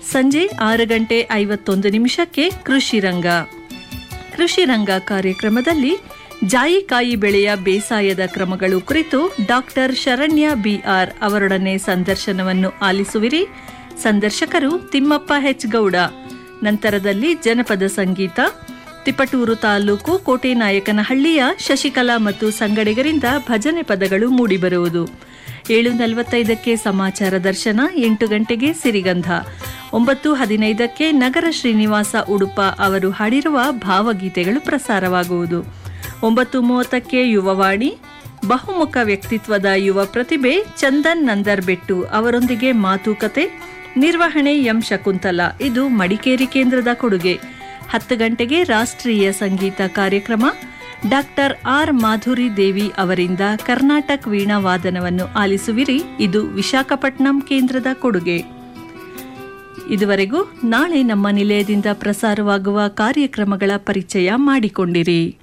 ಸಂಜೆ ಆರು ಗಂಟೆ ಐವತ್ತೊಂದು ನಿಮಿಷಕ್ಕೆ ಕೃಷಿ ರಂಗ ಕೃಷಿ ರಂಗ ಕಾರ್ಯಕ್ರಮದಲ್ಲಿ ಜಾಯಿಕಾಯಿ ಬೆಳೆಯ ಬೇಸಾಯದ ಕ್ರಮಗಳು ಕುರಿತು ಡಾಕ್ಟರ್ ಶರಣ್ಯ ಬಿಆರ್ ಅವರೊಡನೆ ಸಂದರ್ಶನವನ್ನು ಆಲಿಸುವಿರಿ ಸಂದರ್ಶಕರು ತಿಮ್ಮಪ್ಪ ಹೆಚ್ ಗೌಡ ನಂತರದಲ್ಲಿ ಜನಪದ ಸಂಗೀತ ತಿಪಟೂರು ತಾಲೂಕು ಕೋಟೆನಾಯಕನಹಳ್ಳಿಯ ಶಶಿಕಲಾ ಮತ್ತು ಸಂಗಡಿಗರಿಂದ ಭಜನೆ ಪದಗಳು ಮೂಡಿಬರುವುದು ಏಳು ನಲವತ್ತೈದಕ್ಕೆ ಸಮಾಚಾರ ದರ್ಶನ ಎಂಟು ಗಂಟೆಗೆ ಸಿರಿಗಂಧ ಒಂಬತ್ತು ಹದಿನೈದಕ್ಕೆ ನಗರ ಶ್ರೀನಿವಾಸ ಉಡುಪ ಅವರು ಹಾಡಿರುವ ಭಾವಗೀತೆಗಳು ಪ್ರಸಾರವಾಗುವುದು ಒಂಬತ್ತು ಮೂವತ್ತಕ್ಕೆ ಯುವವಾಣಿ ಬಹುಮುಖ ವ್ಯಕ್ತಿತ್ವದ ಯುವ ಪ್ರತಿಭೆ ಚಂದನ್ ನಂದರ್ ಬೆಟ್ಟು ಅವರೊಂದಿಗೆ ಮಾತುಕತೆ ನಿರ್ವಹಣೆ ಎಂ ಶಕುಂತಲಾ ಇದು ಮಡಿಕೇರಿ ಕೇಂದ್ರದ ಕೊಡುಗೆ ಹತ್ತು ಗಂಟೆಗೆ ರಾಷ್ಟ್ರೀಯ ಸಂಗೀತ ಕಾರ್ಯಕ್ರಮ ಡಾಕ್ಟರ್ ಆರ್ ಮಾಧುರಿ ದೇವಿ ಅವರಿಂದ ಕರ್ನಾಟಕ ವೀಣಾ ವಾದನವನ್ನು ಆಲಿಸುವಿರಿ ಇದು ವಿಶಾಖಪಟ್ನಂ ಕೇಂದ್ರದ ಕೊಡುಗೆ ಇದುವರೆಗೂ ನಾಳೆ ನಮ್ಮ ನಿಲಯದಿಂದ ಪ್ರಸಾರವಾಗುವ ಕಾರ್ಯಕ್ರಮಗಳ ಪರಿಚಯ ಮಾಡಿಕೊಂಡಿರಿ